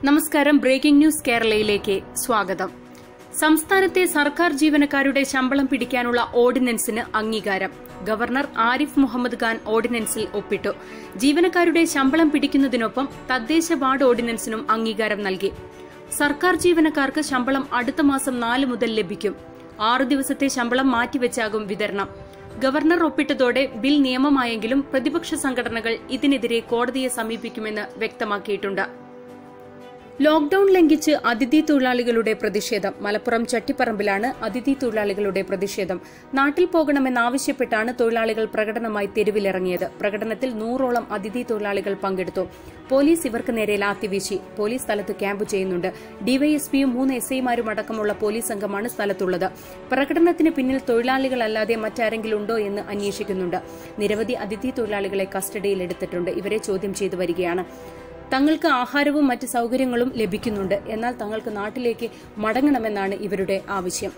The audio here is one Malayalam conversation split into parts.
നമസ്കാരം ബ്രേക്കിംഗ് ന്യൂസ് കേരളയിലേക്ക് സ്വാഗതം സംസ്ഥാനത്തെ സർക്കാർ ജീവനക്കാരുടെ ശമ്പളം പിടിക്കാനുള്ള ഓർഡിനൻസിന് അംഗീകാരം ഗവർണർ ആരിഫ് മുഹമ്മദ് ഖാൻ ഓർഡിനൻസിൽ ഒപ്പിട്ടു ജീവനക്കാരുടെ ശമ്പളം പിടിക്കുന്നതിനൊപ്പം തദ്ദേശ വാർഡ് ഓർഡിനൻസിനും അംഗീകാരം നൽകി സർക്കാർ ജീവനക്കാർക്ക് ശമ്പളം അടുത്ത മാസം നാല് മുതൽ ലഭിക്കും ആറു ദിവസത്തെ ശമ്പളം മാറ്റിവെച്ചാകും വിതരണം ഗവർണർ ഒപ്പിട്ടതോടെ ബിൽ നിയമമായെങ്കിലും പ്രതിപക്ഷ സംഘടനകൾ ഇതിനെതിരെ കോടതിയെ സമീപിക്കുമെന്ന് വ്യക്തമാക്കിയിട്ടുണ്ട് ലോക്ഡൌൺ ലംഘിച്ച് അതിഥി തൊഴിലാളികളുടെ പ്രതിഷേധം മലപ്പുറം ചട്ടിപ്പറമ്പിലാണ് അതിഥി തൊഴിലാളികളുടെ പ്രതിഷേധം നാട്ടിൽ പോകണമെന്നാവശ്യപ്പെട്ടാണ് തൊഴിലാളികൾ പ്രകടനമായി തെരുവിലിറങ്ങിയത് പ്രകടനത്തിൽ നൂറോളം അതിഥി തൊഴിലാളികൾ പങ്കെടുത്തു പോലീസ് ഇവർക്ക് നേരെ ലാത്തിവീശി പോലീസ് സ്ഥലത്ത് ക്യാമ്പ് ചെയ്യുന്നുണ്ട് ഡിവൈഎസ്പിയും മൂന്ന് എസ് ഐമാരും അടക്കമുള്ള പോലീസ് സംഘമാണ് സ്ഥലത്തുള്ളത് പ്രകടനത്തിന് പിന്നിൽ തൊഴിലാളികളല്ലാതെ മറ്റാരെങ്കിലും ഉണ്ടോ എന്ന് അന്വേഷിക്കുന്നുണ്ട് നിരവധി അതിഥി തൊഴിലാളികളെ കസ്റ്റഡിയിലെടുത്തിട്ടുണ്ട് ഇവരെ ചോദ്യം ചെയ്തു വരികയാണ് തങ്ങൾക്ക് ആഹാരവും മറ്റ് സൌകര്യങ്ങളും ലഭിക്കുന്നുണ്ട് എന്നാൽ തങ്ങൾക്ക് നാട്ടിലേക്ക് മടങ്ങണമെന്നാണ് ഇവരുടെ ആവശ്യം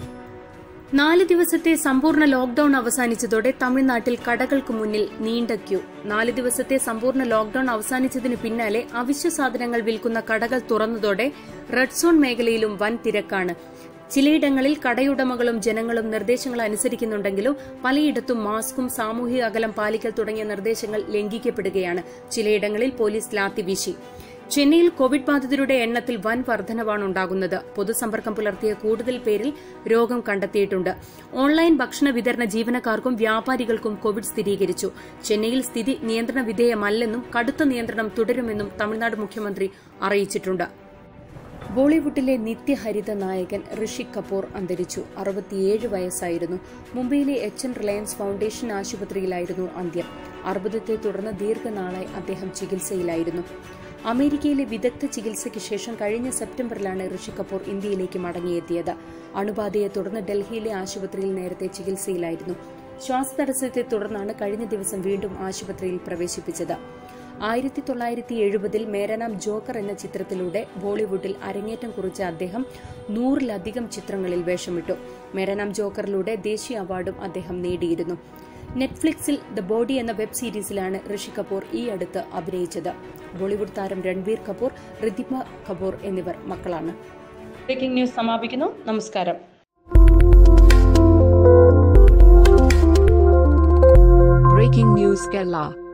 നാല് ദിവസത്തെ സമ്പൂർണ്ണ ലോക്ഡൌൺ അവസാനിച്ചതോടെ തമിഴ്നാട്ടിൽ കടകൾക്ക് മുന്നിൽ നീണ്ട ക്യൂ നാല് ദിവസത്തെ സമ്പൂർണ്ണ ലോക്ഡൌൺ അവസാനിച്ചതിന് പിന്നാലെ അവശ്യ സാധനങ്ങൾ വിൽക്കുന്ന കടകൾ തുറന്നതോടെ റെഡ് സോൺ മേഖലയിലും വൻ തിരക്കാണ് ചിലയിടങ്ങളിൽ കടയുടമകളും ജനങ്ങളും നിർദ്ദേശങ്ങൾ അനുസരിക്കുന്നുണ്ടെങ്കിലും പലയിടത്തും മാസ്കും സാമൂഹിക അകലം പാലിക്കൽ തുടങ്ങിയ നിർദ്ദേശങ്ങൾ ലംഘിക്കപ്പെടുകയാണ് ചിലയിടങ്ങളിൽ പോലീസ് ലാത്തിവീശി ചെന്നൈയിൽ കോവിഡ് ബാധിതരുടെ എണ്ണത്തിൽ വൻ വർധനവാണ് ഉണ്ടാകുന്നത് പൊതുസമ്പർക്കം പുലർത്തിയ കൂടുതൽ പേരിൽ രോഗം കണ്ടെത്തിയിട്ടുണ്ട് ഓൺലൈൻ ഭക്ഷണ വിതരണ ജീവനക്കാർക്കും വ്യാപാരികൾക്കും കോവിഡ് സ്ഥിരീകരിച്ചു ചെന്നൈയിൽ സ്ഥിതി നിയന്ത്രണ വിധേയമല്ലെന്നും കടുത്ത നിയന്ത്രണം തുടരുമെന്നും തമിഴ്നാട് മുഖ്യമന്ത്രി അറിയിച്ചിട്ടുണ്ട് ബോളിവുഡിലെ നിത്യഹരിത നായകൻ ഋഷി കപൂർ അന്തരിച്ചു അറുപത്തിയേഴ് വയസ്സായിരുന്നു മുംബൈയിലെ എച്ച് എൻ റിലയൻസ് ഫൌണ്ടേഷൻ ആശുപത്രിയിലായിരുന്നു അന്ത്യം അർബുദത്തെ തുടർന്ന് ദീർഘനാളായി അദ്ദേഹം ചികിത്സയിലായിരുന്നു അമേരിക്കയിലെ വിദഗ്ധ ചികിത്സയ്ക്ക് ശേഷം കഴിഞ്ഞ സെപ്റ്റംബറിലാണ് ഋഷി കപൂർ ഇന്ത്യയിലേക്ക് മടങ്ങിയെത്തിയത് അണുബാധയെ തുടർന്ന് ഡൽഹിയിലെ ആശുപത്രിയിൽ നേരത്തെ ചികിത്സയിലായിരുന്നു ശ്വാസതടസ്സത്തെ തുടർന്നാണ് കഴിഞ്ഞ ദിവസം വീണ്ടും ആശുപത്രിയിൽ പ്രവേശിപ്പിച്ചത് ആയിരത്തി തൊള്ളായിരത്തി എഴുപതിൽ മേരനാം ജോക്കർ എന്ന ചിത്രത്തിലൂടെ ബോളിവുഡിൽ അരങ്ങേറ്റം കുറിച്ച അദ്ദേഹം നൂറിലധികം ചിത്രങ്ങളിൽ വേഷമിട്ടു മേരനാം ജോക്കറിലൂടെ ദേശീയ അവാർഡും അദ്ദേഹം നേടിയിരുന്നു നെറ്റ്ഫ്ലിക്സിൽ ദ ബോഡി എന്ന വെബ് സീരീസിലാണ് ഋഷി കപൂർ ഈ അടുത്ത് അഭിനയിച്ചത് ബോളിവുഡ് താരം രൺവീർ കപൂർ ഋതിമ കപൂർ എന്നിവർ മക്കളാണ് ബ്രേക്കിംഗ് ന്യൂസ് സമാപിക്കുന്നു നമസ്കാരം Breaking News Kerala